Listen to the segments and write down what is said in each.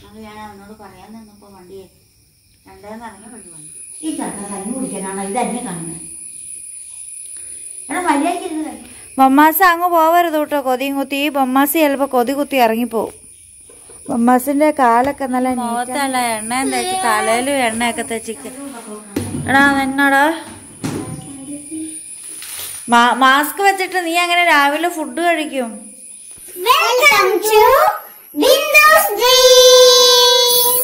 അത് ഞാൻ അവനോട് പറയാൻ നിന്നപ്പോ വണ്ടിയെ രണ്ടേന്ന് ഇറങ്ങി വണ്ടി വന്നു ഈ ചക്ക കഞ്ഞി കുടിക്കാനാണോ ഇത് എന്നെ കാണുന്നത് എടാ മര്യാദയ്ക്ക് ഇരുന്ന് കഴി. ബൊമ്മാസ് അങ്ങ് പോവരുത് കേട്ടോ കൊതിയും കുത്തി ഈ ബൊമ്മാസ് ചിലപ്പോ കൊതി കുത്തി ഇറങ്ങിപ്പോവും ബൊമ്മാസിന്റെ കാലൊക്കെ നല്ല മുഖത്തല്ല എണ്ണയും തേച്ച് തലയിലും എണ്ണയൊക്കെ തേച്ചിക്ക് എടാ എന്നടാ മാസ്ക് വെച്ചിട്ട് നീ അങ്ങനെ രാവിലെ ഫുഡ് കഴിക്കും Welcome to Windows Dreams.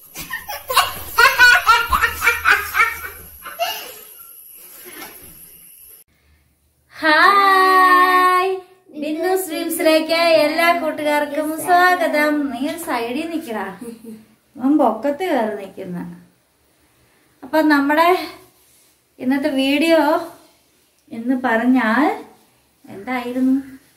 Hi Bindu സ്ട്രീംസിലേക്ക് എല്ലാ കൂട്ടുകാർക്കും സ്വാഗതം നീ ഒരു സൈഡിൽ നിക്കടാ അവൻ പൊക്കത്ത് കയറി നിക്കുന്ന അപ്പൊ നമ്മുടെ ഇന്നത്തെ വീഡിയോ എന്ന് പറഞ്ഞാൽ എന്തായിരുന്നു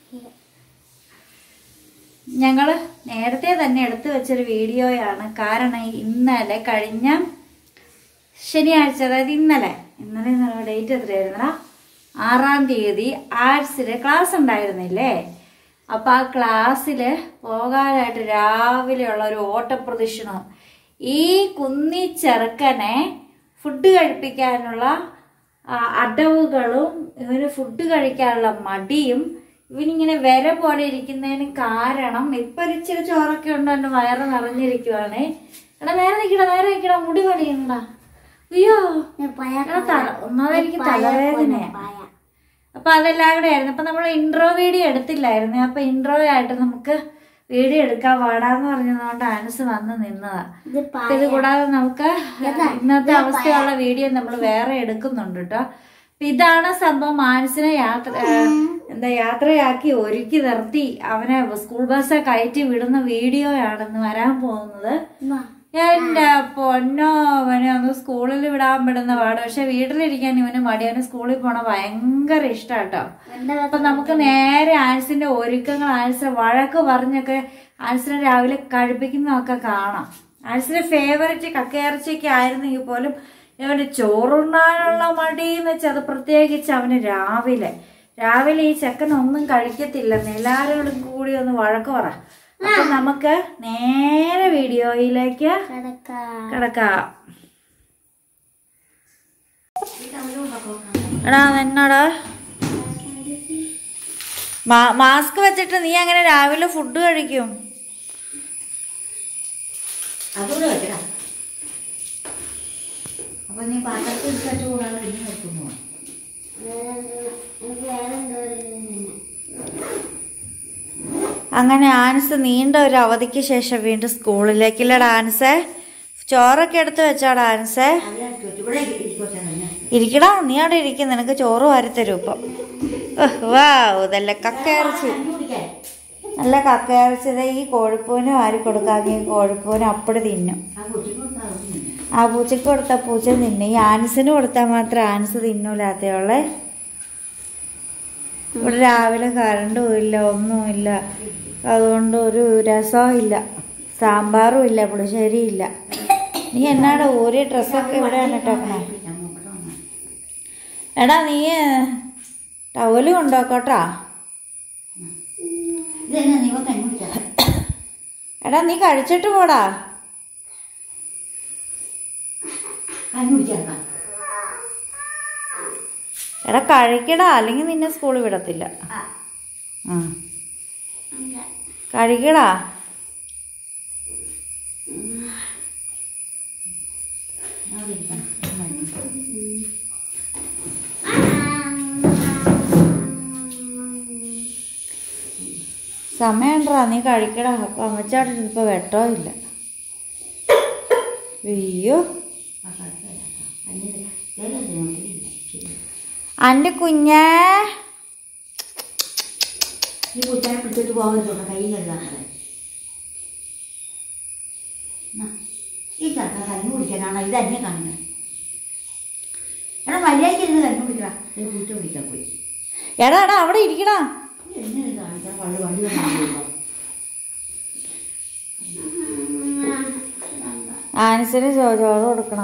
ഞങ്ങള് നേരത്തെ തന്നെ എടുത്തു വെച്ചൊരു വീഡിയോയാണ് കാരണം ഇന്നലെ കഴിഞ്ഞ ശനിയാഴ്ച അതായത് ഇന്നലെ ഇന്നലെ ഡേറ്റ് എത്രയായിരുന്നടാ ആറാം തീയതി ആർട്സില് ക്ലാസ് ഉണ്ടായിരുന്നില്ലേ അപ്പൊ ആ ക്ലാസ്സില് പോകാനായിട്ട് രാവിലെയുള്ള ഒരു ഓട്ടപ്രദക്ഷിണം ഈ കുന്നി ചെറുക്കനെ ഫുഡ് കഴിപ്പിക്കാനുള്ള ആ, അടവുകളും ഇവന് ഫുഡ് കഴിക്കാനുള്ള മടിയും ഇവനിങ്ങനെ വിര പോലെ ഇരിക്കുന്നതിന് കാരണം ഇപ്പൊ ഒരു ഇച്ചിരി ചോറൊക്കെ ഉണ്ട് എന്റെ വയറ് നിറഞ്ഞിരിക്കുവാണേ എടാ നേരെ നിക്കടാ നേരെ നിക്കടാ മുടി പണിയണ്ടാ അയ്യോ എടാ, തല- ഒന്നാമത് എനിക്ക് തലവേദനയാ അപ്പൊ അതെല്ലാം കൂടെ ആയിരുന്നു അപ്പൊ നമ്മൾ ഇൻട്രോ വീഡിയോ എടുത്തില്ലായിരുന്നു അപ്പൊ ഇൻട്രോ ആയിട്ട് നമുക്ക് വീഡിയോ എടുക്കാൻ പാടാന്ന് പറഞ്ഞതുകൊണ്ട് ആൻസ് വന്ന് നിന്നതാ അപ്പൊ ഇത് കൂടാതെ നമുക്ക് ഇന്നത്തെ അവസ്ഥയുള്ള വീഡിയോ നമ്മൾ വേറെ എടുക്കുന്നുണ്ട് കേട്ടോ അപ്പൊ ഇതാണ് സംഭവം മാനസിനെ യാത്ര ആ, എന്താ യാത്രയാക്കി ഒരുക്കി നിർത്തി അവനെ സ്കൂൾ ബസ് കയറ്റി വിടുന്ന വീഡിയോ ആണെന്ന് വരാൻ പോകുന്നത് എന്റെ പൊന്നോ അവനെ ഒന്ന് സ്കൂളിൽ വിടാൻ പെടുന്ന പാട് പക്ഷെ വീട്ടിലിരിക്കാൻ ഇവന് മടി അവന് സ്കൂളിൽ പോണ ഭയങ്കര ഇഷ്ടാട്ടോ അപ്പൊ നമുക്ക് നേരെ ആൻസിന്റെ ഒരുക്കങ്ങൾ ആൻസിനെ വഴക്ക് പറഞ്ഞൊക്കെ ആൻസിനെ രാവിലെ കഴിപ്പിക്കുന്നതൊക്കെ കാണാം ആൻസിന്റെ ഫേവററ്റ് കക്കയിറച്ചിയൊക്കെ ആയിരുന്നെങ്കിൽ പോലും ഇവന് ചോറുണ്ണാനുള്ള മടി എന്ന് വെച്ചാൽ അത് പ്രത്യേകിച്ച് അവന് രാവിലെ രാവിലെ ഈ ചെക്കൻ ഒന്നും കഴിക്കത്തില്ലെന്ന് എല്ലാവരോടും കൂടി ഒന്ന് വഴക്ക് പറ അപ്പൊ നമുക്ക് നേരെ വീഡിയോയിലേക്ക് കിടക്കാം എടാ എന്നടാ മാസ്ക് വെച്ചിട്ട് നീ അങ്ങനെ രാവിലെ ഫുഡ് കഴിക്കും അതുകൂടെ വെക്കടാ അപ്പൊ നീ പാത്രത്തിൽ വെച്ച് കൂടാതെ ഇനി വെക്കുന്നു അങ്ങനെ ആൻസ് നീണ്ട ഒരു അവധിക്ക് ശേഷം വീണ്ടും സ്കൂളിലേക്കില്ലടാ ആൻസേ ചോറൊക്കെ എടുത്ത് വെച്ചാടാ ആൻസേ ഇവിടെ ഇരിക്കട്ടെ തന്നെ ഇരിക്കടാ നീ അവിടെ ഇരിക്കും നിനക്ക് ചോറ് വാരിത്തരും ഇപ്പം ഉഹ്, വാ ഇതല്ല കക്കയിറച്ചി കുടിക്കാൻ നല്ല കക്കയിറച്ചി ദേ ഈ കോഴിപ്പൂവിന് വാരി കൊടുക്കാമെങ്കിൽ ഈ കോഴിപ്പൂവിന് അപ്പടി തിന്നും ആ കുട്ടിക്ക് കൊടുത്താൽ അത് തിന്നും. ആ പൂച്ചയ്ക്ക് കൊടുത്താൽ പൂച്ച തിന്നും ഈ ആൻസിന് കൊടുത്താൽ മാത്രം ആൻസ് തിന്നൂലാത്തയോളെ ഇവിടെ രാവിലെ കറണ്ടും ഇല്ല ഒന്നുമില്ല അതുകൊണ്ട് ഒരു രസവും ഇല്ല സാമ്പാറും ഇല്ല പുളിശ്ശേരി ഇല്ല നീ എന്നാടാ ഊരിയ ഡ്രസ്സൊക്കെ ഇവിടെയാണ് ഇട്ടേക്കണേ ഞാൻ നോക്കട്ടെ വന്നാ. എടാ നീ ടവല് കൊണ്ടുപോക്കോട്ടാ ഇതെന്നാ നീ കഞ്ഞി കുടിക്കാം എടാ നീ കഴിച്ചിട്ട് പോടാ കഞ്ഞി കുടിക്കാം എടാ കഴിക്കടാ അല്ലെങ്കിൽ നിന്നെ സ്കൂളിൽ വിടത്തില്ല ആ കഴിക്കടാ അവിടെ ഇരിക്കണം. സമയണ്ടാ നീ കഴിക്കടാ അപ്പൊ അമ്മച്ചാടെ ഇപ്പൊ വെട്ടോ ഇല്ല അയ്യോ ആ കുഴപ്പമില്ല. കഞ്ഞി തരാം. വേറെ ഒന്നും നോക്കിയില്ല. ശരി. അന്റെ കുഞ്ഞേ ഈ കുട്ടിയെ പിടിച്ചിട്ട് പോകരുത് കൈ കഴുകാതെ ഈ ചക്ക കഞ്ഞി കുടിക്കാനാണോ ഇത് എന്നെ കാണുന്നത് എടാ മര്യാദയ്ക്ക് ഇരുന്ന് കഞ്ഞി കുടിക്കടാ ഈ പൂച്ച കുടിക്കാൻ പോയി എടാ എടാ അവിടെ ഇരിക്കടാ എന്നെ ഇത് കാണിച്ചാൽ വള്ളി വള്ളി വന്നു ആൻസിന് ചോ- ചോറ് കൊടുക്കണ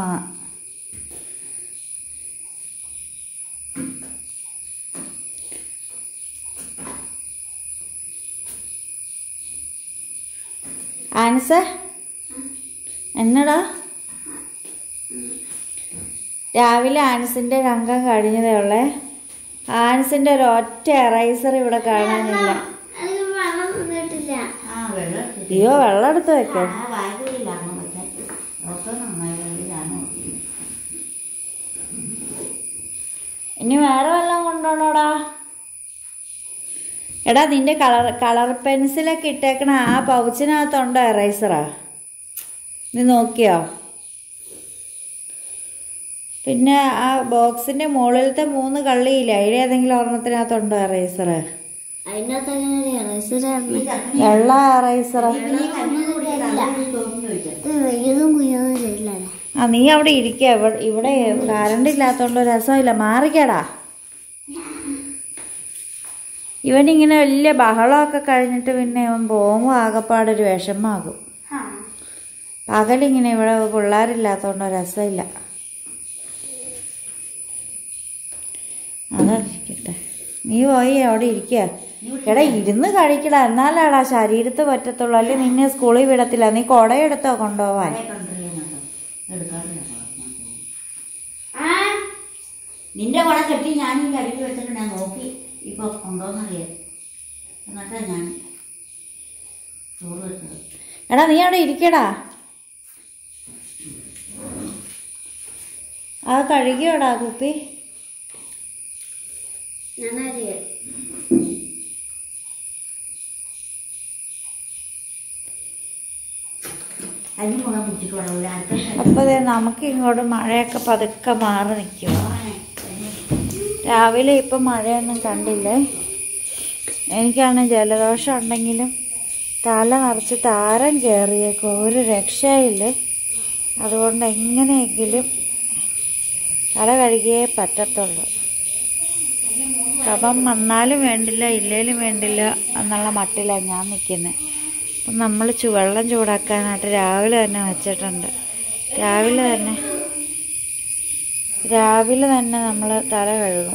ആൻസ് എന്നടാ രാവിലെ ആൻസിന്റെ രംഗം കഴിഞ്ഞതേ ഉള്ളേ ആൻസിന്റെ ഒരു ഒറ്റ എറൈസർ ഇവിടെ കാണാനില്ല അത് വെള്ളം വന്നിട്ടില്ല ആ വെള്ളം എടുത്തിട്ട് അയ്യോ വെള്ളം എടുത്ത് വെക്കോ ആ വായ്പയിലാണ് പക്ഷേ ഒക്കെ നന്നായി വെള്ളത്തിലാണ് ഇനി വേറെ വല്ലതും കൊണ്ടുപോണോടാ എടാ നിന്റെ കളർ കളർ പെൻസിലൊക്കെ ഇട്ടേക്കണ ആ പൗച്ചിനകത്തുണ്ടോ എറൈസറാ നീ നോക്കിയോ പിന്നെ ആ ബോക്സിന്റെ മുകളിലത്തെ മൂന്ന് കള്ളിയില്ല അതിലേതെങ്കിലും ഒരെണ്ണത്തിനകത്തുണ്ടോ എറൈസർ അതിനകത്ത് അങ്ങനെ ഇറച്ചിട്ടായിരുന്നു വെള്ള എറൈസർ ഇതും കുഞ്ഞൊന്നും ചെയ്യില്ല ആ നീ അവിടെ ഇരിക്കുക ഇവിടെ ഇവിടെ കറണ്ട് ഇല്ലാത്തോണ്ട് രസമില്ല മാറിക്കടാ ഇവനിങ്ങനെ വലിയ ബഹളമൊക്കെ കഴിഞ്ഞിട്ട് പിന്നെ ഇവൻ പോകുമ്പോൾ ആകെപ്പാടൊരു വിഷമാകും പകലിങ്ങനെ ഇവിടെ പിള്ളേരില്ലാത്തോണ്ട് രസമില്ല അതറിയിക്കട്ടെ നീ പോയി അവിടെ ഇരിക്കുക എടാ ഇരുന്ന് കഴിക്കടാ എന്നാലാടാ ശരീരത്ത് പറ്റത്തുള്ളൂ അല്ലെ നിന്നെ സ്കൂളിൽ വിടത്തില്ല നീ കുടയെടുത്തോ കൊണ്ടുപോവാൻ നിന്റെ കൂടെ കെട്ടി ഞാൻ ഈ കടിക്ക് വെച്ചിട്ട് ഞാൻ നോക്കി ഇപ്പൊ ഉണ്ടോന്നറിയാം എന്നിട്ടാ ഞാൻ ചോറ് വെച്ചത് എടാ നീ അവിടെ ഇരിക്കടാ ആ കഴുകിയോടാ കുപ്പി ഞാനറിയാം അതിന് മുഖം പിടിച്ചിട്ട് വേണം ആർക്കും അപ്പോൾ ദേ നമുക്ക് ഇങ്ങോട്ട് മഴയൊക്കെ പതുക്കെ മാറി നിൽക്കുക രാവിലെ ഇപ്പം മഴയൊന്നും കണ്ടില്ലേ എനിക്കാണ് ജലദോഷം ഉണ്ടെങ്കിലും തല നിറച്ച് താരം കയറിയേക്കും ഒരു രക്ഷയില്ല അതുകൊണ്ട് എങ്ങനെയെങ്കിലും തല കഴുകിയേ പറ്റത്തുള്ളൂ കഫം വന്നാലും വേണ്ടില്ല ഇല്ലേലും വേണ്ടില്ല എന്നുള്ള മട്ടിലാണ് ഞാൻ നിൽക്കുന്നത് അപ്പം നമ്മൾ ചു വെള്ളം ചൂടാക്കാനായിട്ട് രാവിലെ തന്നെ വെച്ചിട്ടുണ്ട് രാവിലെ തന്നെ രാവിലെ തന്നെ നമ്മൾ തല കഴുകും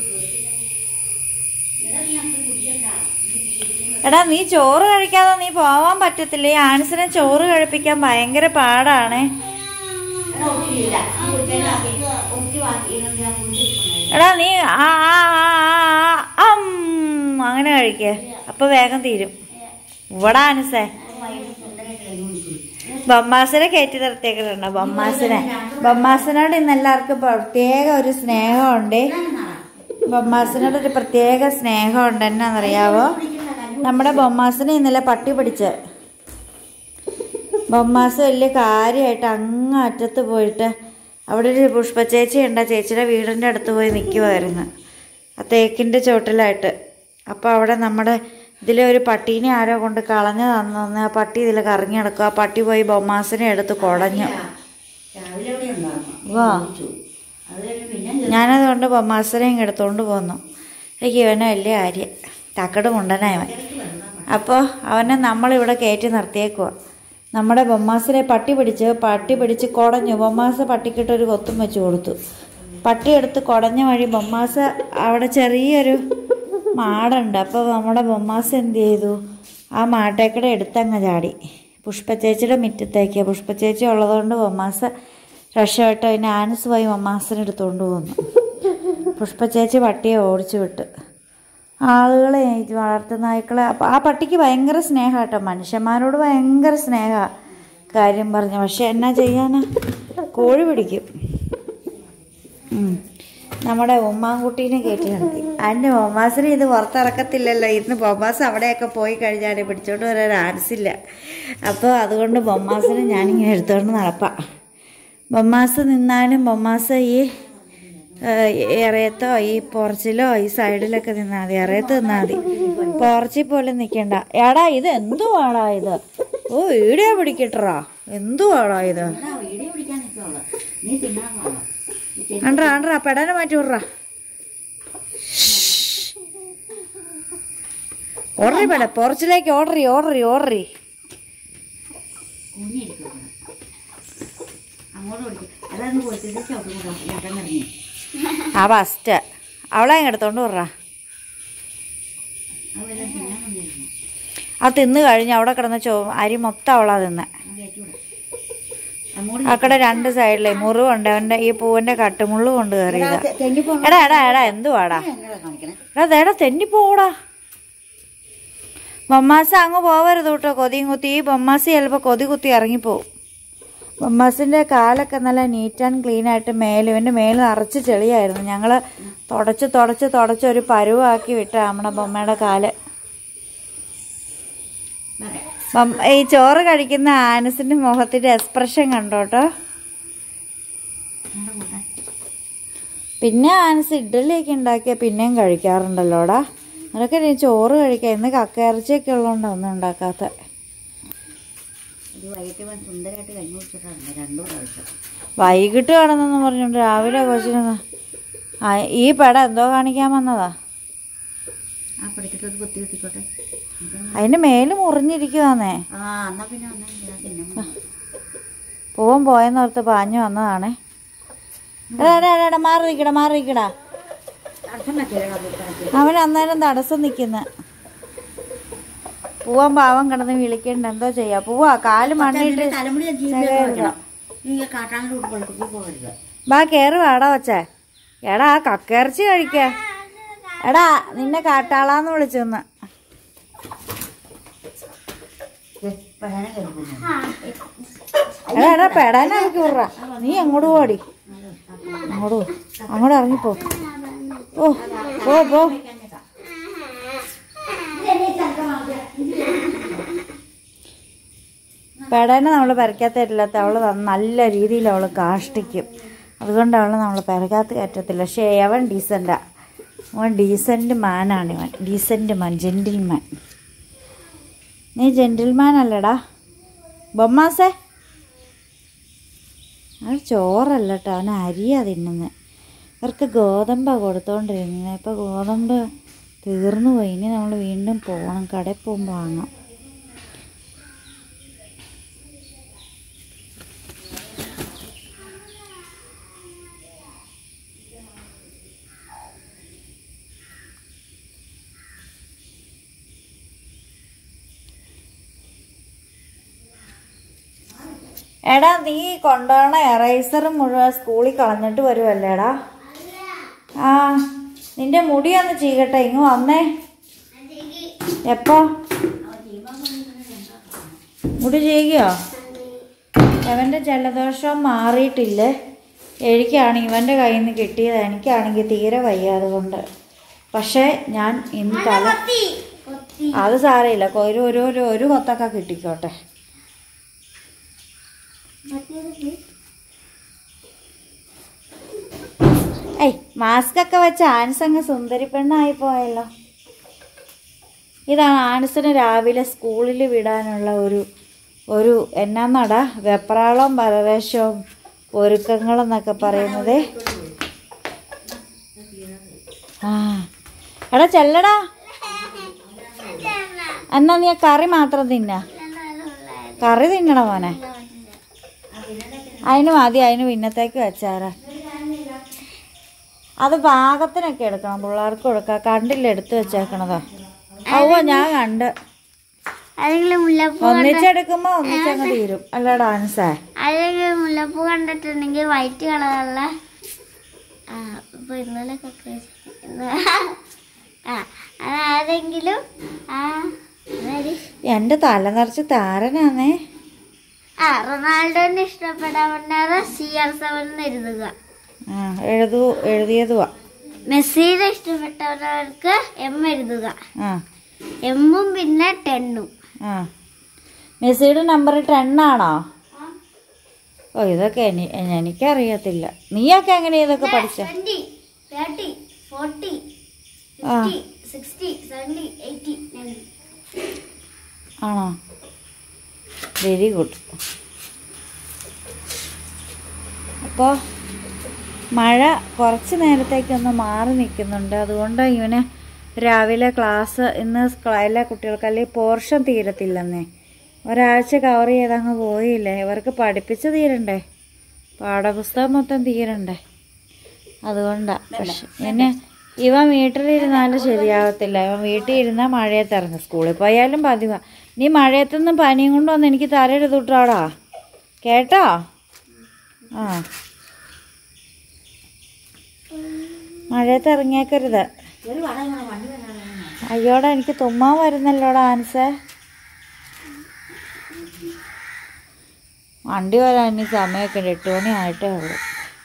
എടാ നീ ചോറ് കഴിക്കാതെ നീ പോവാൻ പറ്റത്തില്ല ഈ ആൻസിനെ ചോറ് കഴിപ്പിക്കാൻ ഭയങ്കര പാടാണേ എടാ നീ ആ ആ, ആ, ആ, ആ, അം, അങ്ങനെ കഴിക്കേ അപ്പൊ വേഗം തീരും ഇവിടെ ആനുസേ ബൊമ്മാസിനെ കയറ്റി നിർത്തിയേക്കുന്നുണ്ടോ ബൊമ്മാസിനെ ബൊമ്മാസിനോട് ഇന്ന് എല്ലാവർക്കും പ്രത്യേക ഒരു സ്നേഹമുണ്ട് ബൊമ്മാസിനോട് ഒരു പ്രത്യേക സ്നേഹമുണ്ട് എന്നാന്നറിയാവോ നമ്മുടെ ബൊമ്മാസിനെ ഇന്നലെ പട്ടി പിടിച്ച് ബൊമ്മാസ് വലിയ കാര്യമായിട്ട് അങ്ങ് അറ്റത്ത് പോയിട്ട് അവിടെ ഒരു പുഷ്പ ചേച്ചി ഉണ്ട് ആ ചേച്ചിയുടെ വീടിൻ്റെ അടുത്ത് പോയി നിൽക്കുമായിരുന്നു ആ തേക്കിൻ്റെ ചോട്ടിലായിട്ട് അപ്പോൾ അവിടെ നമ്മുടെ ഇതിലെ ഒരു പട്ടീനെ ആരോ കൊണ്ട് കളഞ്ഞു തന്നു ആ പട്ടി ഇതിൽ കറങ്ങി നടക്കും ആ പട്ടി പോയി ബൊമ്മാസിനെ എടുത്ത് കുടഞ്ഞു രാവിലെ ഇവിടെ ഉണ്ടായിരുന്നു വാ അത് കഴിഞ്ഞ് പിന്നെ ഞാനതുകൊണ്ട് ബൊമ്മാസിനെയും എടുത്തുകൊണ്ട് പോന്നു എനിക്ക് ഇവനെ വലിയ കാര്യം തക്കട് മുണ്ടനായവൻ അപ്പോൾ അവനെ നമ്മളിവിടെ കയറ്റി നിർത്തിയേക്കുക നമ്മുടെ ബൊമ്മാസിനെ പട്ടി പിടിച്ച് പട്ടി പിടിച്ച് കുടഞ്ഞു ബൊമ്മാസ് പട്ടിക്കിട്ടൊരു കൊത്തും വെച്ച് കൊടുത്തു പട്ടി എടുത്ത് കുടഞ്ഞ വഴി ബൊമ്മാസ് അവിടെ ചെറിയൊരു മാടുണ്ട് അപ്പോൾ നമ്മുടെ ബൊമ്മാസ് എന്ത് ചെയ്തു ആ മാട്ടേക്കടെ എടുത്തങ്ങ് ചാടി പുഷ്പച്ചേച്ചിയുടെ മുറ്റത്തേക്ക് പുഷ്പച്ചേച്ചി ഉള്ളതുകൊണ്ട് ബൊമ്മാസ് രക്ഷപ്പെട്ട് അതിന് ആനസ് പോയി ബൊമ്മാസിനെ എടുത്തുകൊണ്ട് പോന്നു പുഷ്പച്ചേച്ചി പട്ടിയെ ഓടിച്ചു വിട്ട് ആളുകളെ ഈ വളർത്തുന്ന നായ്ക്കളെ അപ്പം ആ പട്ടിക്ക് ഭയങ്കര സ്നേഹം കേട്ടോ മനുഷ്യന്മാരോട് ഭയങ്കര സ്നേഹ കാര്യം പറഞ്ഞു പക്ഷെ എന്നാ ചെയ്യാനാ കോഴി പിടിക്കും ഉം. നമ്മുടെ ഉമ്മാൻകുട്ടീനെ കയറ്റി നിർത്തി അതിൻ്റെ ബൊമ്മാസിന് ഇത് പുറത്തിറക്കത്തില്ലല്ലോ ഇന്ന് ബൊമ്മാസ് അവിടെയൊക്കെ പോയി കഴിഞ്ഞാൽ പിടിച്ചോണ്ട് വരാൻ ആൻസില്ല അപ്പോൾ അതുകൊണ്ട് ബൊമ്മാസിനെ ഞാനിങ്ങനെ എടുത്തുകൊണ്ട് നടപ്പാം ബൊമ്മാസ് നിന്നാലും ബൊമ്മാസ് ഈ ഇറയത്തോ ഈ പോർച്ചിലോ ഈ സൈഡിലൊക്കെ നിന്നാൽ മതി ഇറയത്ത് നിന്നാൽ മതി പോർച്ചിൽ പോലും നിൽക്കണ്ട എടാ ഇത് എന്തുവാടാ ഇത് ഓ വീഡിയോ പിടിക്കട്ടാ എന്തുവാടാ ഇത് ആ വീഡിയോ പിടിക്കാൻ നിൽക്കുള്ളൂ നീ തിന്നാൻ പോകണം ആണ്ട്രാ ആണ്ട്രാ പെടനെ മാറ്റി വിട്രാ ഓർഡറി പെട പോർച്ചിലേക്ക് ഓർഡറി ഓർഡറി ഓർഡറി കുഞ്ഞിരിക്കും അങ്ങോട്ട് പിടിക്കും അതൊന്ന് കൊടുത്തിട്ട് ചവിട്ടും കൂടെ ഇറങ്ങി ആ ഫസ്റ്റ് അവളെ അങ്ങ് എടുത്തോണ്ട് വിട്രാ അതെല്ലാം തിന്നാൻ വന്നിരുന്നു ആ തിന്ന് കഴിഞ്ഞ് അവിടെ കിടന്ന ചോ അരി മൊത്തം അവളാ തിന്നെ അത് കയറ്റിവിടാം അക്കടെ രണ്ട് സൈഡിലെ മുറിവുണ്ട് അവന്റെ ഈ പൂവിന്റെ കട്ടുമുള്ളു കൊണ്ട് കയറിയതാ തെന്നിപ്പോ എടാ എടാ എടാ എന്തുവാടാ എന്നതാ കാണിക്കണേ എടാ ദേടാ തെന്നിപ്പോടാ ബൊമ്മാസ അങ്ങ് പോവരുത് കേട്ടോ കൊതിയും കുത്തി ഈ ബൊമ്മാസി ചിലപ്പോൾ കൊതി കുത്തി ഇറങ്ങിപ്പോവും ബൊമ്മാസിൻ്റെ കാലൊക്കെ നല്ല നീറ്റ് ആൻഡ് ക്ലീൻ ആയിട്ട് മേല് ഇവൻ്റെ മേല് നിറച്ച് ചെളിയായിരുന്നു ഞങ്ങൾ തുടച്ച് തുടച്ച് തുടച്ച് ഒരു പരുവാക്കി വിട്ട നമ്മുടെ ബൊമ്മയുടെ കാല് ബൊമ്മ- ഈ ചോറ് കഴിക്കുന്ന ആനസിന്റെ മുഖത്തിന്റെ എക്സ്പ്രഷൻ കണ്ടോട്ടോ പിന്നെ ആനസ് ഇഡ്ഡലിയൊക്കെ ഉണ്ടാക്കിയ പിന്നെയും കഴിക്കാറുണ്ടല്ലോടാ അതൊക്കെ നീ ചോറ് കഴിക്കാം ഇന്ന് കക്കയിറച്ചിയൊക്കെ ഉള്ളതുകൊണ്ട് ഒന്നും ഉണ്ടാക്കാത്ത ഇത് വൈകിട്ട് ഇവൻ സുന്ദരമായിട്ട് കഞ്ഞി കുടിച്ചിട്ടാണ് രണ്ടു പ്രാവശ്യം വൈകിട്ട് കാണുന്നെന്ന് പറഞ്ഞോണ്ട് രാവിലെ കൊച്ചിന് ആ ഈ പട എന്തോ കാണിക്കാൻ വന്നതാ ആ പിടിച്ചിട്ട് ഒരു കുത്തി കുത്തിക്കോട്ടെ ഇത് അതിന്റെ മേല് മുറിഞ്ഞിരിക്കുവാന്നേ ആ എന്നാ പിന്നെ വന്നാ ഞാൻ പിന്നെ പൂവൻ പോയെന്നോർത്ത് പാഞ്ഞു വന്നതാണേ എടാ എടാ എടാ, എടാ മാറി നിൽക്കടാ മാറി നിൽക്കടാ അവൻ അന്നേരം തടസ്സം നിൽക്കുന്ന പൂവൻ പാവം കിടന്ന് വിളിക്കണ്ട എന്തോ ചെയ്യാ പൂവാ കാല് മണ്ണിട്ട് തലമുടി ജീവിതം ഈ കാട്ടാണ്ട് ഉൾപ്പെടുത്തി പോകരുത് ബാ കേറി വാടാ വച്ചേ എടാ കക്കയിറച്ചി കഴിക്ക എടാ നിന്നെ കാട്ടാളാന്ന് വിളിച്ചെന്ന് പഴനെ കേൾക്കുന്നു എടാ എടാ പെടാനാ വിറ നീ എങ്ങോട്ട് പോടി അങ്ങോട്ട് പോ. അങ്ങോട്ട് ഇറങ്ങിപ്പോ ഓ പോ പോ പെടനെ നമ്മൾ പെരക്കാത്ത കയറ്റില്ലാത്ത അവള് നല്ല രീതിയിൽ അവൾ കാഷ്ടിക്കും അതുകൊണ്ട് അവൾ നമ്മൾ പെരക്കാത്ത കയറ്റത്തില്ല പക്ഷേ അവൻ ഡീസൻ്റാ അവൻ ഡീസൻറ്റ് മാനാണ് ഇവൻ ഡീസൻറ്റ് മാൻ ജെൻറ്റിൽമാൻ നീ ജെൻറ്റിൽമാൻ അല്ലടാ ബൊമ്മാസേ അത് ചോറല്ല കേട്ടോ അവന് അരിയാ തിന്നുന്നത് ഇവർക്ക് ഗോതമ്പാ കൊടുത്തോണ്ടിരുന്നത് ഇപ്പം ഗോതമ്പ് തീർന്നു പോയി ഇനി നമ്മൾ വീണ്ടും പോകണം കടയിൽ പോകുമ്പോൾ വാങ്ങാം എടാ നീ കൊണ്ടുപോണ എറൈസറും മുഴുവൻ സ്കൂളിൽ കളഞ്ഞിട്ട് വരുമല്ലേടാ ആ നിന്റെ മുടി ഒന്ന് ചീകട്ടെ ഇങ്ങ് വന്നേ എപ്പോ മുടി ചെയ്യുകയോ അവൻ്റെ ജലദോഷം മാറിയിട്ടില്ലേ എനിക്കാണെങ്കിൽ ഇവൻ്റെ കയ്യിൽ നിന്ന് കിട്ടിയത് എനിക്കാണെങ്കിൽ തീരെ വയ്യ അതുകൊണ്ട് പക്ഷേ ഞാൻ ഇന്ന് തല അത് സാരമില്ല ഒരു ഒരു ഒരു ഒരു കൊത്തൊക്കെ കിട്ടിക്കോട്ടെ ഏയ് മാസ്ക് ഒക്കെ വെച്ച് ആൻസ് അങ്ങ് സുന്ദരി പെണ്ണായി പോയല്ലോ ഇതാണ് ആൻസിന് രാവിലെ സ്കൂളിൽ വിടാനുള്ള ഒരു ഒരു എന്നാന്നടാ വെപ്രാളം പരവേശവും ഒരുക്കങ്ങളെന്നൊക്കെ പറയുന്നത് ആ എടാ ചെല്ലടാ എന്നാ നീ ആ കറി മാത്രം തിന്ന കറി തിന്നണ മോനെ അതിന് മതി അതിന് പിന്നത്തേക്ക് വെച്ചാരാ അത് പാകത്തിനൊക്കെ എടുക്കണം പിള്ളേർക്ക് കൊടുക്കാം കണ്ടില്ല എടുത്ത് വെച്ചേക്കണതാ ഓ ഞാൻ കണ്ട് അല്ലെങ്കിൽ മുല്ലപ്പൂ ഒന്നിച്ചെടുക്കുമ്പോ ഒന്നിച്ചങ്ങ് തീരും അല്ല ഡാൻസേ അല്ലെങ്കിൽ മുല്ലപ്പൂ കണ്ടിട്ടുണ്ടെങ്കിൽ വൈറ്റ് കളറുള്ള ആ ഇപ്പൊ ഇന്നലെ കക്ക ആ അതാരെങ്കിലും ആ അതാര്? എന്റെ തല നിറച്ച് താരനാന്നേ ആ റൊണാൾഡോനെ ഇഷ്ടപ്പെടാവുന്നവർ സി ആർ സെവൻ എഴുതുക ആ എഴുതു എഴുതിയതുവാ മെസ്സിനെ ഇഷ്ടപ്പെട്ടവർക്ക് എം എഴുതുക ആ എമ്മും പിന്നെ ടെണ്ണും ആ മെസ്സിയുടെ നമ്പർ ടെണ്ണാണോ ഓ ഇതൊക്കെ എനി എനിക്കറിയത്തില്ല നീയൊക്കെ എങ്ങനെയാ ഇതൊക്കെ പഠിച്ച ട്വന്റി തേർട്ടി ഫോർട്ടി ആ സിക്സ്റ്റി സെവൻറ്റി എയ്റ്റി നയൻറ്റി ആണോ വെരി ഗുഡ് അപ്പോൾ മഴ കുറച്ച് നേരത്തേക്കൊന്ന് മാറി നിൽക്കുന്നുണ്ട് അതുകൊണ്ട് ഇവന് രാവിലെ ക്ലാസ് ഇന്ന് സ്ക- എല്ലാ കുട്ടികൾക്ക് അല്ലെങ്കിൽ പോർഷൻ തീരത്തില്ലെന്നേ ഒരാഴ്ച കവർ ചെയ്തങ്ങ് പോയില്ലേ ഇവർക്ക് പഠിപ്പിച്ച് തീരണ്ടേ പാഠപുസ്തകം മൊത്തം തീരണ്ടേ അതുകൊണ്ടാ പക്ഷെ പിന്നെ ഇവൻ വീട്ടിലിരുന്നാലും ശരിയാവത്തില്ല ഇവൻ വീട്ടിൽ ഇരുന്നാൽ മഴയത്ത് ഇറങ്ങും സ്കൂളിൽ പോയാലും പതിവാ നീ മഴയത്തുനിന്ന് പനിയും കൊണ്ട് വന്ന് എനിക്ക് തലയെടുത്തുട്ടാടാ കേട്ടോ ആ മഴയത്ത് ഇറങ്ങിയേക്കരുത് ഒരു വട ഇങ്ങനെ വണ്ടി വരാതെ അയ്യോടാ എനിക്ക് തുമ്മാൻ വരുന്നല്ലോടാ ആൻസേ വണ്ടി വരാൻ ഇനി സമയമൊക്കെ ഉണ്ട് എട്ട് മണി ആയിട്ടേ ഉള്ളൂ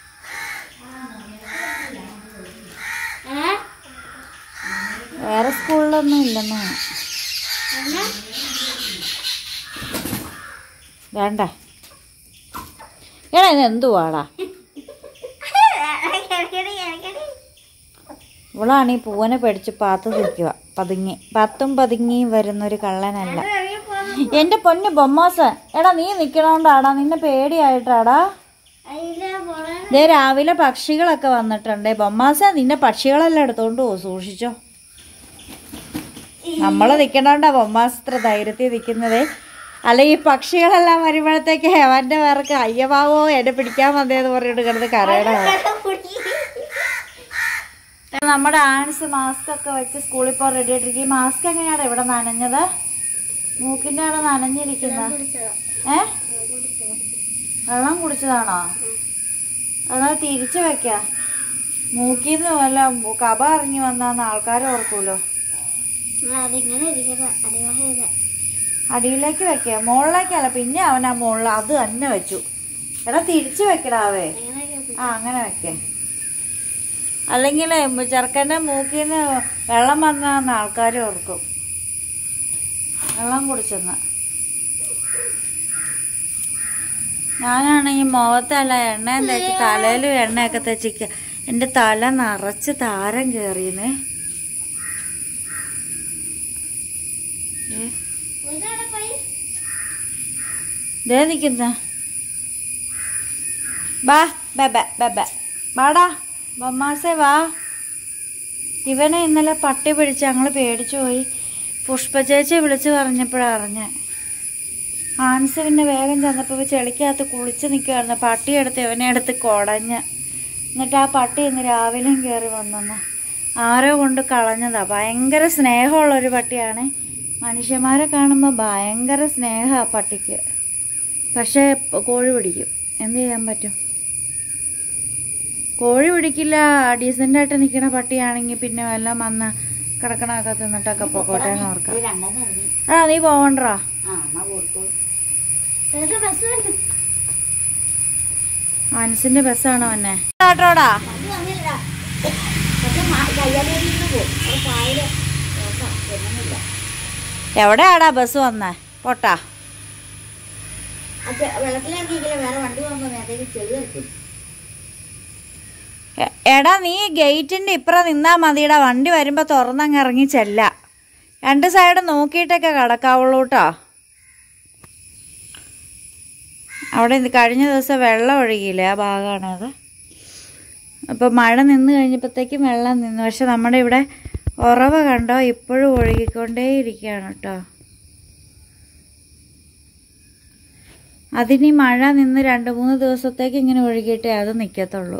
ഏ വേറെ സ്കൂളിലൊന്നും ഇല്ലെന്ന് എന്നാ വേണ്ട എടാ ഇത് എന്തുവാടാ എനിക്കടി, എനിക്കടി. ഇവളാണ് ഈ പൂവനെ പേടിച്ച് പാത്ത് നിൽക്കുക പതുങ്ങി പത്തും പതുങ്ങിയും വരുന്നൊരു കള്ളനല്ല ഇത് ഇറങ്ങി പോന്നു. എന്റെ പൊന്ന് ബൊമ്മാസ് എടാ നീ നിക്കണോണ്ടാടാ നിന്നെ പേടിയായിട്ടാടാ അതിലെ പോണേ ദേ രാവിലെ പക്ഷികളൊക്കെ വന്നിട്ടുണ്ട് ബൊമ്മാസ നിന്നെ പക്ഷികളെല്ലാം എടുത്തോണ്ട് പോ സൂക്ഷിച്ചോ നമ്മള് നിക്കണോണ്ടാ ബൊമ്മാസ് ഇത്ര ധൈര്യത്തിൽ നിൽക്കുന്നത് അല്ല ഈ പക്ഷികളെല്ലാം വരുമ്പോഴത്തേക്ക് അവന്റെ പേർക്ക് അയ്യമാവോ എന്നെ പിടിക്കാൻ വന്നേന്ന് പറഞ്ഞിട്ട് കിടന്ന് കരയണോ നമ്മുടെ ആൻസ് മാസ്ക് ഒക്കെ വെച്ച് സ്കൂളിൽ പോകാൻ റെഡി ആയിട്ടിരിക്കും ഈ മാസ്ക് എങ്ങനെയാണ് ഇവിടെ നനഞ്ഞത് മൂക്കിന്റെ അവിടെ നനഞ്ഞിരിക്കുന്നത് ഏ വെള്ളം കുടിച്ചതാണോ അതാ തിരിച്ചു വെക്ക മൂക്കിന്ന് വല്ല കബ ഇറങ്ങി വന്നാന്ന് ആൾക്കാർ ഓർക്കൂലോ അതിങ്ങനെ ഇരിക്കട്ടെ അടിവാഹ അടിയിലേക്ക് വെക്ക മുകളിലേക്കല്ല പിന്നെ അവൻ ആ മുകളിൽ അത് തന്നെ വെച്ചു എടാ തിരിച്ചു വെക്കടാവേ എങ്ങനെയൊക്കെ ആ അങ്ങനെ വെക്കേ അല്ലെങ്കിൽ ചെറുക്കൻ്റെ മൂക്കിന്ന് വെള്ളം വന്നാന്ന് ആൾക്കാർ ഓർക്കും വെള്ളം കുടിച്ചെന്ന് ഞാനാണെങ്കിൽ മുഖത്തല്ല എണ്ണ തേച്ച് തലയിലും എണ്ണയൊക്കെ തേച്ചിക്ക എൻ്റെ തല നിറച്ച് താരം കയറിയെന്ന് ഇതാണ് പോയി ദേ നിക്കുന്ന ബാ ബബ ബബ വാടാ ബൊമ്മാസേ വാ ഇവനെ ഇന്നലെ പട്ടി പിടിച്ച് ഞങ്ങൾ പേടിച്ചു പോയി പുഷ്പ ചേച്ചി വിളിച്ച് പറഞ്ഞപ്പോഴാണ് അറിഞ്ഞ ആൻസ് പിന്നെ വേഗം ചെന്നപ്പോൾ ചെളിക്കകത്ത് കുളിച്ച് നിൽക്കുമായിരുന്നു പട്ടി എടുത്ത് ഇവനെ എടുത്ത് കുടഞ്ഞ് എന്നിട്ട് ആ പട്ടി ഇന്ന് രാവിലെയും കയറി വന്നെന്ന് ആരോ കൊണ്ട് കളഞ്ഞതാ ഭയങ്കര സ്നേഹമുള്ളൊരു പട്ടിയാണ് മനുഷ്യന്മാരെ കാണുമ്പോൾ ഭയങ്കര സ്നേഹമാണ് പട്ടിക്ക് പക്ഷേ പ- കോഴി പിടിക്കും എന്ത് ചെയ്യാൻ പറ്റും കോഴി പിടിക്കില്ല ഡീസൻ്റ് ആയിട്ട് നിൽക്കുന്ന പട്ടിയാണെങ്കിൽ പിന്നെ വല്ലതും വന്ന് കിടക്കണൊക്കെ തിന്നിട്ടൊക്കെ പോക്കോട്ടെ എന്ന് ഓർക്കാം ഇത് രണ്ടെണ്ണം ഇറങ്ങി ആ നീ പോവണ്ടോ ആ അമ്മ കൊടുത്തു എനിക്ക് ബസ് വന്നു മനസ്സിന്റെ ബസ്സാണോ എന്നെ കേട്ടോടാ അത് വന്നില്ല പക്ഷെ കയ്യാലെ പോകും അത് പായല് നോക്കാം ചെല്ലുന്നില്ല എവിടെയാടാ ബസ് വന്നേ പോട്ടാ അത് വെള്ളത്തിലിറങ്ങിയെങ്കിലും വേറെ വണ്ടി പോകുമ്പോൾ മേത്തേക്ക് ചെളി വെക്കും എ- എടാ നീ ഗേറ്റിന്റെ ഇപ്പുറം നിന്നാ മതിയുടെ വണ്ടി വരുമ്പോ തുറന്നങ്ങ് ഇറങ്ങി ചെല്ല രണ്ട് സൈഡ് നോക്കിയിട്ടൊക്കെ കിടക്കാവുള്ളൂ കേട്ടോ അവിടെ ഇത് കഴിഞ്ഞ ദിവസം വെള്ളം ഒഴുകിയില്ലേ ആ ഭാഗമാണത് അപ്പോൾ മഴ നിന്ന് കഴിഞ്ഞപ്പോഴത്തേക്കും വെള്ളം നിന്നു പക്ഷെ നമ്മുടെ ഇവിടെ ഉറവ കണ്ടോ ഇപ്പോഴും ഒഴുകിക്കൊണ്ടേയിരിക്കുകയാണ് കേട്ടോ അതിനി മഴ നിന്ന് രണ്ട് മൂന്ന് ദിവസത്തേക്ക് ഇങ്ങനെ ഒഴുകിയിട്ടേ അത് നിൽക്കത്തുള്ളൂ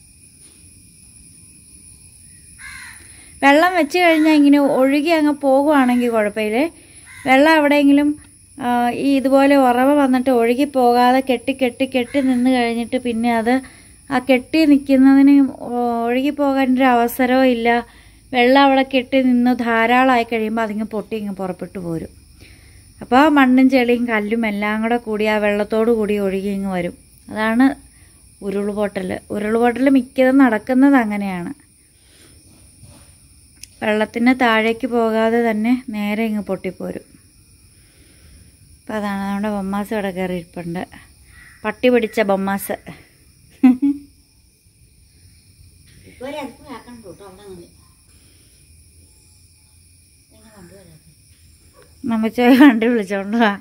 വെള്ളം വെച്ച് കഴിഞ്ഞാൽ ഇങ്ങനെ ഒഴുകി അങ്ങ് പോകുവാണെങ്കിൽ കുഴപ്പമില്ലേ വെള്ളം എവിടെയെങ്കിലും ആ, ഈ ഇതുപോലെ ഉറവ വന്നിട്ട് ഒഴുകി പോകാതെ കെട്ടി കെട്ടി കെട്ടി നിന്ന് കഴിഞ്ഞിട്ട് പിന്നെ അത് ആ കെട്ടി നിൽക്കുന്നതിന് ഒഴുകി പോകാൻ ഒരു അവസരവും ഇല്ല വെള്ളം അവിടെ കെട്ടി നിന്ന് ധാരാളമായി കഴിയുമ്പോൾ അതിങ്ങ് പൊട്ടി ഇങ്ങ് പുറപ്പെട്ടു പോരും അപ്പോൾ ആ മണ്ണും ചെളിയും കല്ലും എല്ലാം കൂടെ കൂടി ആ വെള്ളത്തോട് കൂടി ഒഴുകി ഇങ്ങ് വരും അതാണ് ഉരുൾപൊട്ടൽ ഉരുൾപൊട്ടൽ മിക്കതും നടക്കുന്നത് അങ്ങനെയാണ് വെള്ളത്തിന് താഴേക്ക് പോകാതെ തന്നെ നേരെ ഇങ്ങ് പൊട്ടിപ്പോരും അപ്പം അതാണ് നമ്മുടെ ബൊമ്മാസ് ഇവിടെ കയറി ഇരിപ്പുണ്ട് പട്ടി പിടിച്ച ബൊമ്മാസ് ഇപ്പൊ ഒരു അടുപ്പ് ആക്കണം കേട്ടോ അവിടെ നിന്ന് എന്നെ കൊണ്ടുവരാം നമ്മച്ച വണ്ടി വിളിച്ചോണ്ട് വാ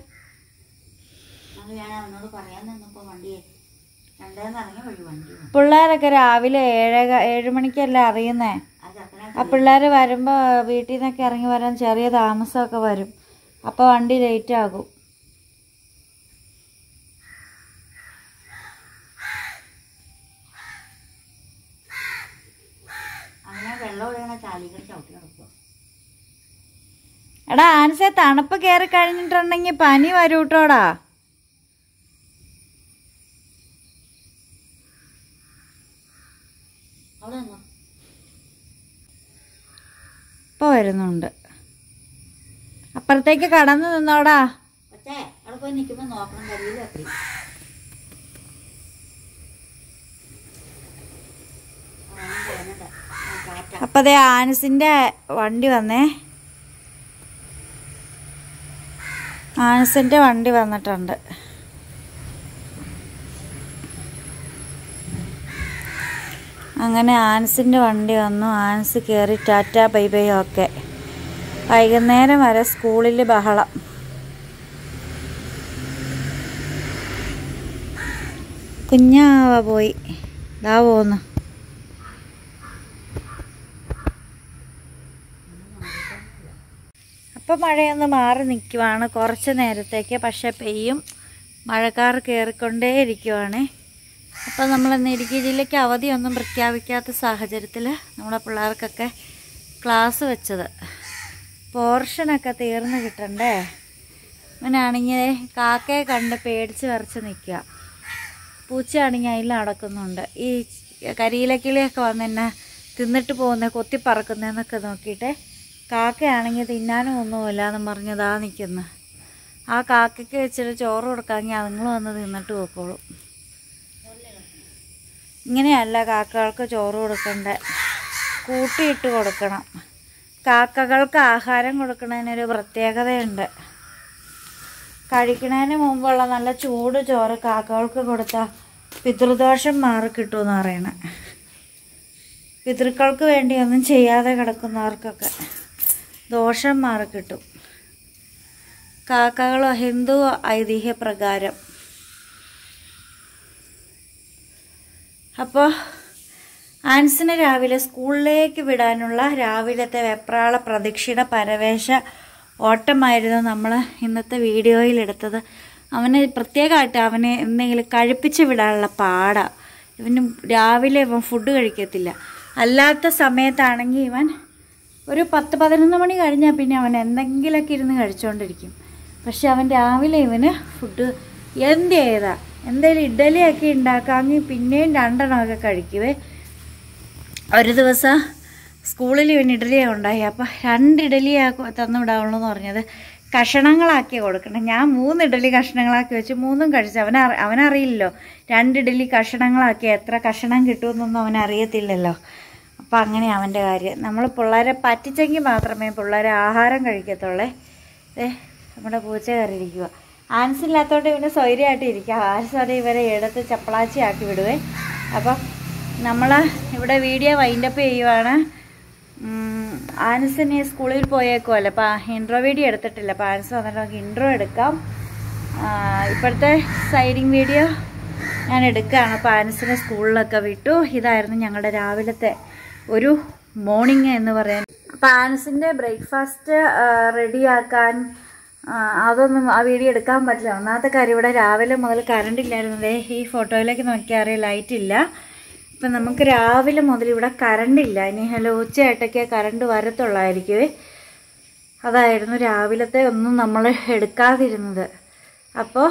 അത് ഞാൻ അവനോട് പറയാൻ നിന്നപ്പോ വണ്ടി രണ്ടേന്ന് ഇറങ്ങി വഴി വണ്ടി വന്നു. പിള്ളേരൊക്കെ രാവിലെ ഏഴര ഏഴ് മണിക്കല്ലേ അറിയുന്നേ ആ ചക്കനെ ആ പിള്ളേർ വരുമ്പോൾ വീട്ടിൽ നിന്നൊക്കെ ഇറങ്ങി വരാൻ ചെറിയ താമസമൊക്കെ വരും അപ്പോൾ വണ്ടി ലേറ്റ് ആകും അങ്ങനെ വെള്ളം ഒഴുകണ ചാലികൾ ചവിട്ടി കിടക്കുക എടാ ആൻസെ തണുപ്പ് കയറി കഴിഞ്ഞിട്ടുണ്ടെങ്കിൽ പനി വരൂട്ടോടാ അവിടെ നിന്നോ ഇപ്പോൾ വരുന്നുണ്ട് അപ്പുറത്തേക്ക് കടന്നു നിന്നോടാ പക്ഷേ അവിടെ പോയി നിൽക്കുമ്പോൾ നോക്കണം കരിയിൽ വെക്കി കാറ്റ അപ്പം അതേ ആനസിൻ്റെ വണ്ടി വന്നേ ആനസിൻ്റെ വണ്ടി വന്നിട്ടുണ്ട് അങ്ങനെ ആനസിൻ്റെ വണ്ടി വന്നു ആനസ് കയറി ടാറ്റ ബൈ ബൈ ഒക്കെ വൈകുന്നേരം വരെ സ്കൂളിൽ ബഹളം കുഞ്ഞാവ പോയി ഇതാ പോന്നു അപ്പോൾ മഴയൊന്ന് മാറി നിൽക്കുവാണ് കുറച്ച് നേരത്തേക്ക് പക്ഷെ പെയ്യും മഴക്കാർ കയറിക്കൊണ്ടേ ഇരിക്കുവാണ് അപ്പോൾ നമ്മളിന്ന് ഇടുക്കി ജില്ലയ്ക്ക് അവധിയൊന്നും പ്രഖ്യാപിക്കാത്ത സാഹചര്യത്തിൽ നമ്മുടെ പിള്ളേർക്കൊക്കെ ക്ലാസ് വെച്ചത് പോർഷനൊക്കെ തീർന്നു കിട്ടണ്ടേ ഇവനാണെങ്കിൽ കാക്കയെ കണ്ട് പേടിച്ച് വിറച്ച് നിൽക്കുക പൂച്ചയാണെങ്കിൽ അതിൽ നടക്കുന്നുണ്ട് ഈ കരിയിലക്കിളിയൊക്കെ വന്ന് എന്നെ തിന്നിട്ട് പോകുന്ന കൊത്തി പറക്കുന്നതെന്നൊക്കെ നോക്കിയിട്ട് കാക്കയാണെങ്കിൽ തിന്നാനും ഒന്നുമില്ല എന്ന് പറഞ്ഞതാ നിൽക്കുന്നു ആ കാക്കയ്ക്ക് വെച്ചിട്ട് ചോറ് കൊടുക്കാമെങ്കിൽ അതുങ്ങൾ വന്ന് തിന്നിട്ട് പോയിക്കോളും ഇങ്ങനെയല്ല കാക്കകൾക്ക് ചോറ് കൊടുക്കണ്ടേ കൂട്ടിയിട്ട് കൊടുക്കണം കാക്കകൾക്ക് ആഹാരം കൊടുക്കുന്നതിനൊരു പ്രത്യേകതയുണ്ട് കഴിക്കുന്നതിന് മുമ്പുള്ള നല്ല ചൂട് ചോറ് കാക്കകൾക്ക് കൊടുത്താൽ പിതൃദോഷം മാറി കിട്ടുമെന്ന് പറയണേ പിതൃക്കൾക്ക് വേണ്ടി ഒന്നും ചെയ്യാതെ കിടക്കുന്നവർക്കൊക്കെ ദോഷം മാറി കിട്ടും കാക്കകൾ ഹിന്ദു ഐതിഹ്യപ്രകാരം അപ്പോൾ ആൻസിന് രാവിലെ സ്കൂളിലേക്ക് വിടാനുള്ള രാവിലത്തെ വെപ്രാള പ്രദക്ഷിണ പരവേശ ഓട്ടമായിരുന്നു നമ്മൾ ഇന്നത്തെ വീഡിയോയിൽ എടുത്തത് അവന് പ്രത്യേകമായിട്ട് അവനെ എന്തെങ്കിലും കഴിപ്പിച്ച് വിടാനുള്ള പാടാ ഇവന് രാവിലെ ഇവൻ ഫുഡ് കഴിക്കത്തില്ല അല്ലാത്ത സമയത്താണെങ്കിൽ ഇവൻ ഒരു പത്ത് പതിനൊന്ന് മണി കഴിഞ്ഞാൽ പിന്നെ അവൻ എന്തെങ്കിലുമൊക്കെ ഇരുന്ന് കഴിച്ചുകൊണ്ടിരിക്കും പക്ഷെ അവൻ രാവിലെ ഇവന് ഫുഡ് എന്ത് ചെയ്താ എന്തെങ്കിലും ഇഡ്ഡലിയൊക്കെ ഉണ്ടാക്കാമെങ്കിൽ പിന്നെയും രണ്ടെണ്ണമൊക്കെ കഴിക്കുവേ ഒരു ദിവസം സ്കൂളിൽ ഇവൻ ഇഡലിയാണ് ഉണ്ടായി അപ്പോൾ രണ്ട് ഇഡലിയാ തന്നു വിടാവുള്ളൂ എന്ന് പറഞ്ഞത് കഷണങ്ങളാക്കി കൊടുക്കണം ഞാൻ മൂന്ന് ഇഡലി കഷണങ്ങളാക്കി വെച്ച് മൂന്നും കഴിച്ചു അവന അവനറിയില്ലല്ലോ രണ്ട് ഇഡലി കഷണങ്ങളാക്കി എത്ര കഷണം കിട്ടുമെന്നൊന്നും അവനറിയത്തില്ലല്ലോ അപ്പം അങ്ങനെ അവൻ്റെ കാര്യം നമ്മൾ പിള്ളേരെ പറ്റിച്ചെങ്കിൽ മാത്രമേ പിള്ളേരെ ആഹാരം കഴിക്കത്തുള്ളേ ഏ നമ്മുടെ പൂച്ച കയറിയിരിക്കുക ആൻസ് ഇല്ലാത്തതുകൊണ്ട് ഇവന് സ്വൈര്യമായിട്ട് ഇരിക്കുക ആൻസ് അത് ഇവരെ എടുത്ത് ചപ്പളാച്ചി ആക്കി വിടുവേ അപ്പം നമ്മൾ ഇവിടെ വീഡിയോ വൈൻഡപ്പ് ചെയ്യുവാണ് ഉം, ആൻസിന് സ്കൂളിൽ പോയേക്കുമല്ലോ അപ്പോൾ ഇൻട്രോ വീഡിയോ എടുത്തിട്ടില്ല അപ്പോൾ ആൻസ് വന്നിട്ട് നമുക്ക് ഇൻട്രോ എടുക്കാം ആ, ഇപ്പോഴത്തെ സൈഡിങ് വീഡിയോ ഞാൻ എടുക്കുകയാണ് അപ്പോൾ ആൻസിനെ സ്കൂളിലൊക്കെ വിട്ടു ഇതായിരുന്നു ഞങ്ങളുടെ രാവിലത്തെ ഒരു മോർണിംഗ് എന്ന് പറയാൻ അപ്പോൾ ആൻസിൻ്റെ ബ്രേക്ക്ഫാസ്റ്റ് റെഡിയാക്കാൻ അതൊന്നും ആ വീഡിയോ എടുക്കാൻ പറ്റില്ല ഒന്നാമത്തെ കാര്യം ഇവിടെ രാവിലെ മുതൽ കറണ്ട് ഇല്ലായിരുന്നു ദേ ഈ ഫോട്ടോയിലേക്ക് നോക്കിയാൽ അറിയാം ലൈറ്റ് ഇല്ല അപ്പം നമുക്ക് രാവിലെ മുതൽ ഇവിടെ കറണ്ട് ഇല്ല ഇനി ഹലോ ഉച്ചയായിട്ടൊക്കെ കറണ്ട് വരത്തുള്ളായിരിക്കുമേ അതായിരുന്നു രാവിലത്തെ ഒന്നും നമ്മൾ എടുക്കാതിരുന്നത് അപ്പോൾ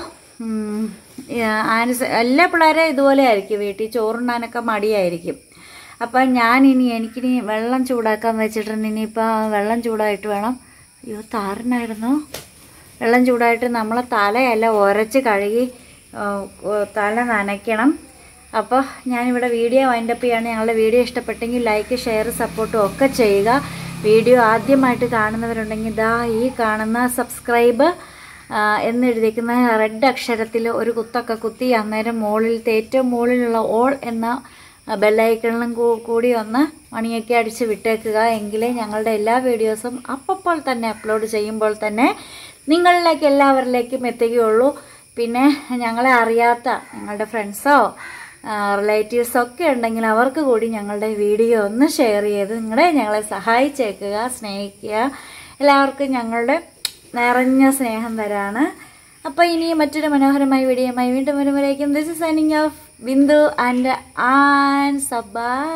ആൻസ് എല്ലാ പിള്ളേരും ഇതുപോലെ ആയിരിക്കും വീട്ടിൽ ചോറുണ്ണാനൊക്കെ മടിയായിരിക്കും അപ്പം ഞാനിനി എനിക്കിനി വെള്ളം ചൂടാക്കാൻ വെച്ചിട്ടുണ്ട് ഇനിയിപ്പോൾ വെള്ളം ചൂടായിട്ട് വേണം അയ്യോ താരനായിരുന്നു വെള്ളം ചൂടായിട്ട് നമ്മളെ തലയല്ല ഉരച്ച് കഴുകി ആ, ഓ, തല നനയ്ക്കണം അപ്പോൾ ഞാനിവിടെ വീഡിയോ വൈൻഡപ്പ് ചെയ്യാണ് ഞങ്ങളുടെ വീഡിയോ ഇഷ്ടപ്പെട്ടെങ്കിൽ ലൈക്ക് ഷെയർ സപ്പോർട്ടും ഒക്കെ ചെയ്യുക വീഡിയോ ആദ്യമായിട്ട് കാണുന്നവരുണ്ടെങ്കിൽ ഇതാ ഈ കാണുന്ന സബ്സ്ക്രൈബ് ആ, എന്നെഴുതിയിരിക്കുന്ന റെഡ് അക്ഷരത്തിൽ ഒരു കുത്തൊക്കെ കുത്തി അന്നേരം മുകളിലത്തെ ഏറ്റവും മുകളിലുള്ള ഓൾ എന്ന ബെല്ലൈക്കണിലും കൂടി ഒന്ന് മണിയൊക്കെ അടിച്ച് വിട്ടേക്കുക എങ്കിലേ ഞങ്ങളുടെ എല്ലാ വീഡിയോസും അപ്പോൾ തന്നെ അപ്ലോഡ് ചെയ്യുമ്പോൾ തന്നെ നിങ്ങളിലേക്ക് എല്ലാവരിലേക്കും എത്തുകയുള്ളൂ പിന്നെ ഞങ്ങളെ അറിയാത്ത ഞങ്ങളുടെ ഫ്രണ്ട്സോ റിലേറ്റീവ്സോ ഒക്കെ ഉണ്ടെങ്കിൽ അവർക്ക് കൂടി ഞങ്ങളുടെ വീഡിയോ ഒന്ന് ഷെയർ ചെയ്ത് നിങ്ങളെ ഞങ്ങളെ സഹായിച്ചേക്കുക സ്നേഹിക്കുക എല്ലാവർക്കും ഞങ്ങളുടെ നിറഞ്ഞ സ്നേഹം തരാണ് അപ്പോൾ ഇനി മറ്റൊരു മനോഹരമായ വീഡിയോയുമായി വീണ്ടും വരുമ്പോഴേക്കും this is signing off Bindu and ആൻസ്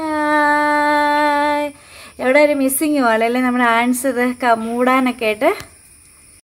ബൈ എവിടെ ഒരു മിസ്സിങ് പോലെ അല്ലേ നമ്മുടെ ആൻസ് ഇത് ക- മൂടാനൊക്കെ ആയിട്ട്